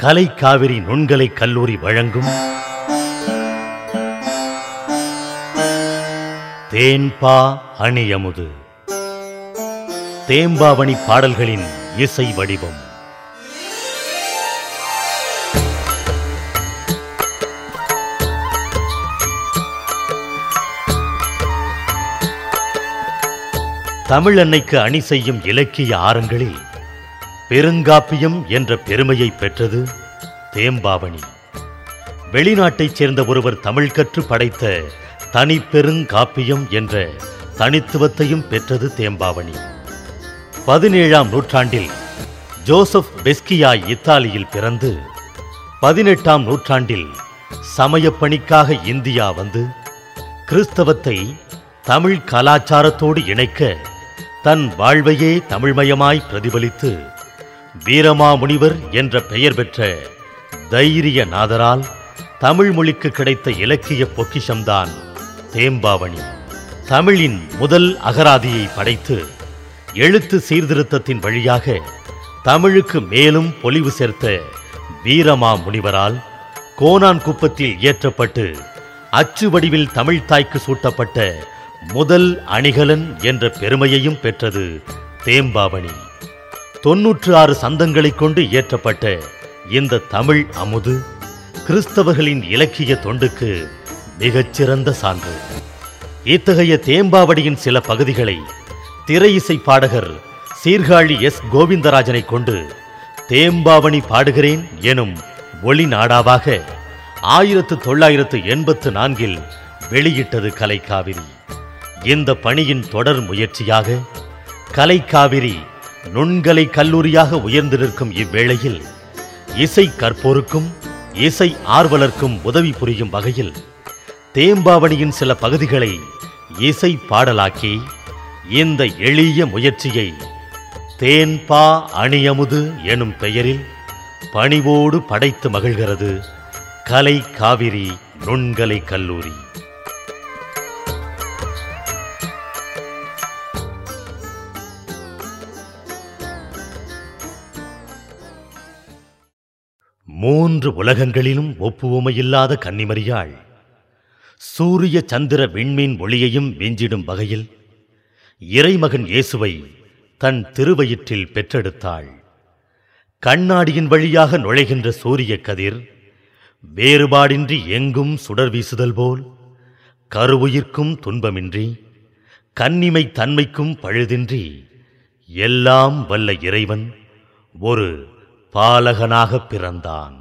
கலை காவிரி நுண்கலை கல்லூரி வழங்கும் தேன்பா அணியமுது தேம்பாவணி பாடல்களின் இசை வடிவம் தமிழன்னைக்கு அணி செய்யும் இலக்கிய ஆரங்களில் பெருங்காப்பியம் என்ற பெருமையை பெற்றது தேம்பாவணி வெளிநாட்டைச் சேர்ந்த ஒருவர் தமிழ் கற்று படைத்த தனிப்பெருங்காப்பியம் என்ற தனித்துவத்தையும் பெற்றது தேம்பாவணி பதினேழாம் நூற்றாண்டில் ஜோசப் பெஸ்கியாய் இத்தாலியில் பிறந்து பதினெட்டாம் நூற்றாண்டில் சமயப் பணிக்காக இந்தியா வந்து கிறிஸ்தவத்தை தமிழ் கலாச்சாரத்தோடு இணைக்க தன் வாழ்வையே தமிழ்மயமாய் பிரதிபலித்து வீரமாமுனிவர் என்ற பெயர் பெற்ற தைரிய நாதரால் தமிழ் மொழிக்கு கிடைத்த இலக்கிய பொக்கிஷம்தான் தேம்பாவணி தமிழின் முதல் அகராதியை படைத்து எழுத்து சீர்திருத்தத்தின் வழியாக தமிழுக்கு மேலும் பொலிவு சேர்த்த வீரமா முனிவரால் கோனான் குப்பத்தில் இயற்றப்பட்டு அச்சு வடிவில் தமிழ்த்தாய்க்கு சூட்டப்பட்ட முதல் அணிகலன் என்ற பெருமையையும் பெற்றது தேம்பாவணி தொன்னூற்று ஆறு சந்தங்களைக் கொண்டு இயற்றப்பட்ட இந்த தமிழ் அமுது கிறிஸ்தவர்களின் இலக்கிய தொண்டுக்கு மிகச்சிறந்த சான்று இத்தகைய தேம்பாவடியின் சில பகுதிகளை திரை இசை பாடகர் சீர்காழி எஸ் கோவிந்தராஜனை கொண்டு தேம்பாவணி பாடுகிறேன் எனும் ஒளி நாடாவாக ஆயிரத்து தொள்ளாயிரத்து எண்பத்து நான்கில் வெளியிட்டது கலைக்காவிரி இந்த பணியின் தொடர் முயற்சியாக கலைக்காவிரி நுண்கலை கல்லூரியாக உயர்ந்து நிற்கும் இவ்வேளையில் இசை கற்போருக்கும் இசை ஆர்வலர்க்கும் உதவி புரியும் வகையில் தேம்பாவணியின் சில பகுதிகளை இசை பாடலாக்கி இந்த எளிய முயற்சியை தேன்பா அணியமுது எனும் பெயரில் பணிவோடு படைத்து மகிழ்கிறது கலை காவிரி நுண்கலை கல்லூரி மூன்று உலகங்களிலும் ஒப்புவமையில்லாத கன்னிமரியாள் சூரிய சந்திர விண்மீன் ஒளியையும் விஞ்சிடும் வகையில் இறைமகன் இயேசுவை தன் திருவயிற்றில் பெற்றெடுத்தாள் கண்ணாடியின் வழியாக நுழைகின்ற சூரிய கதிர் வேறுபாடின்றி எங்கும் சுடர் வீசுதல் போல் கருவுயிர்க்கும் துன்பமின்றி கன்னிமை தன்மைக்கும் பழுதின்றி எல்லாம் வல்ல இறைவன் ஒரு பாலகனாகப் பிறந்தான்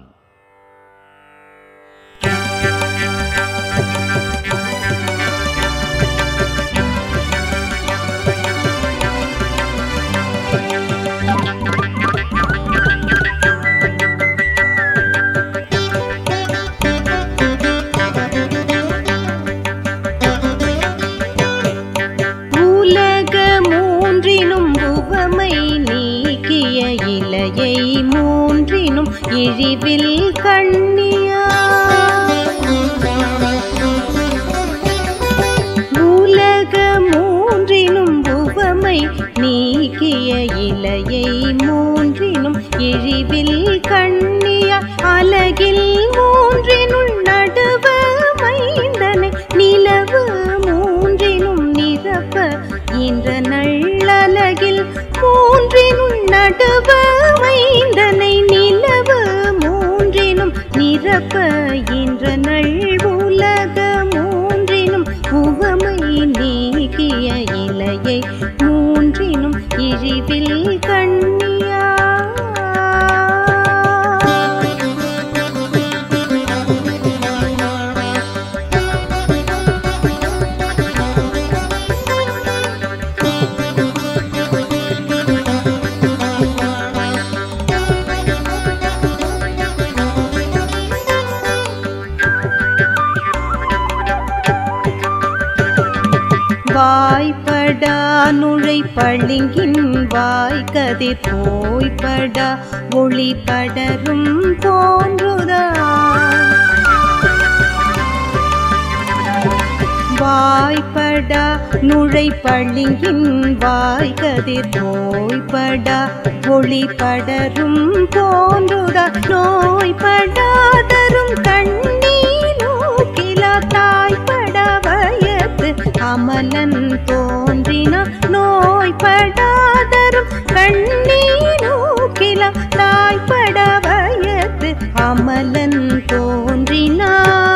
உலக மூன்றினும் உவமை நீக்கிய இலையை மூன்றினும் இழிவில் கண்ணியா உலக மூன்றினும் உவமை நீக்கிய இலையை மூன்றினும் இழிவில் கண்ணியா அலகில் மூன்றினுள் நடுவ மைந்தனை நிலவு மூன்றினும் நிரப்ப என்ற நள்ளலகில் மூன்றினுள் நடுவ மைந்தனை நிலவு மூன்றினும் நிரப்ப என்ற நள் உலக மூன்றினும் உவமை நீக்கிய இலையை மூன்றினும் இழிவில் கண்ணியா வாய்ப்படா நுழை பளிங்கின் வாய் கதிர் போய்படா ஒளி படரும் தோன்றுதா வாய்ப்பட போய்படா நுழை பளிங்கின் வாய்கதிர் போய்படா ஒளி படரும் போன்றுதா நோய்படாதரும் கண்ணீலோக்கிலா தாய்பட வயத்து அமலன் தோன்றினா நோய்படாதரும் கண்ணீலோக்கிலா தாய்பட வயத்து அமலன் தோன்றினா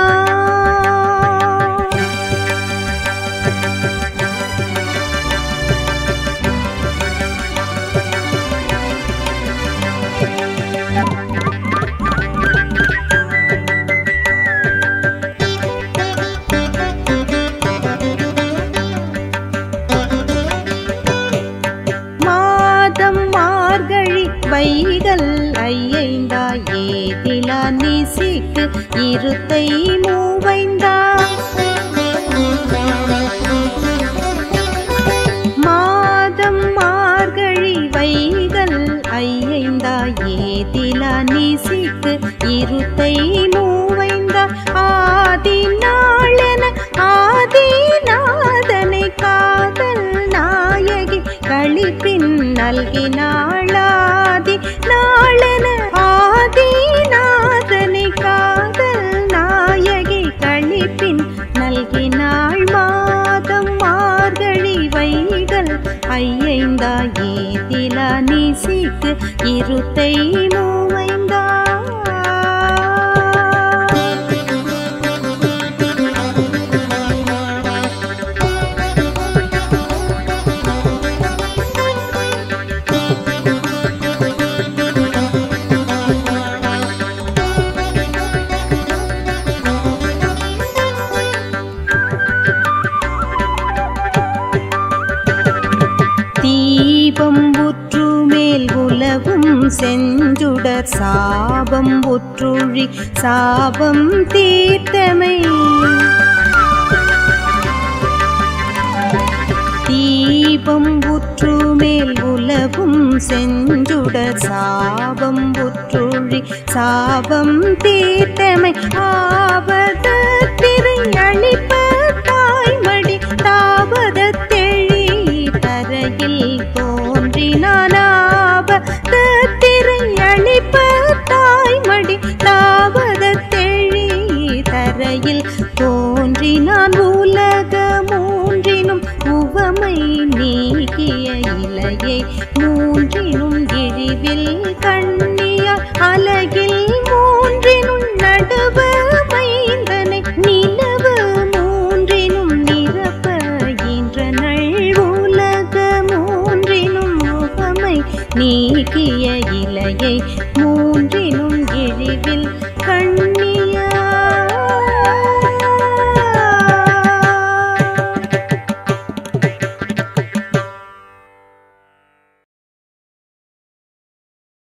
மாதம் மார்கழி வைகள் ஐயைந்தா ஏதிலா நிசிக்கு இருத்தை மூவைந்தா மாதம் மார்கழி வைகள் ஐயைந்தா ஏதிலா நிசிக்கு இருத்தை மூவைந்தா ஆதி நாளென ஆதிநாதனை காதல் நாயகி களிப்பின் நல்கினாளாதி நாளென ஆதிநாதனை காதல் நாயகி களிப்பின் நல்கினாள் மாதம் மார்கழி வைகள் ஐயைந்தா ஏதிலா நிசிக்கு இருத்தை மூவைந்தா தீபம் உற்று மேல் உலவும் செஞ்சுடர் சாபம் உற்றுழி சாபம் தீர்த்தமை தீபம் உற்று மேல் உலவும் செஞ்சுடர் சாபம் உற்றுழி சாபம் தீர்த்தமை ஆபத திரை அழிப்ப தாய்மடி தாபத தெளி தரையில் தோன்றினானாப திரை அழிப்ப தாய்மடி தாபத தெளி தரையில் தோன்றினான் உலக மூன்றினும் உவமை நீக்கிய இலையை மூன்றினும் இழிவில் கண்ணியா அலகில் மூன்றினும் நடுவ மைந்தனை நிலவு மூன்றினும் நிரப்ப இன்ற நள் உலக மூன்றினும் முகமை நீக்கிய இலையை மூன்றினும் இழிவில் கண்ணி